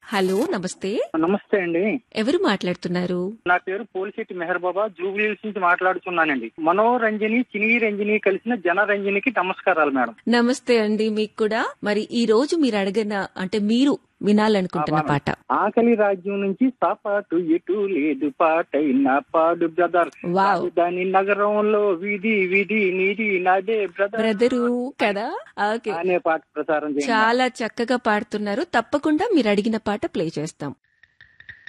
hello నమస్తే నమస్తే అండి ఎవరు మాట్లాడుతున్నారు నా పేరు పోలిశెట్టి మెహర్ బాబా జూబ్లీహిల్స్ నుంచి మాట్లాడుతున్నానండి మనోరంజని సినీ రంజని కలిసిన జనరంజనికి నమస్కారాలు మేడం నమస్తే అండి మీకు కూడా మరి ఈ రోజు మీరు అడగన అంటే మీరు వినాలనుకుంటున్న పాట ఆకలి రాజ్యం నుంచి సాపాటు ఎటు లేదు పాటైన పాడు బ్రదర్ వావ్ దాని నగరంలో వీధి వీధి నీది నాదే బ్రదర్ బ్రదరు కదా ఓకే అనే పాట ప్రసారం చేయండి చాలా చక్కగా పాడుతున్నారు తప్పకుండా మీరు అడిగిన పాట ప్లే చేస్తాం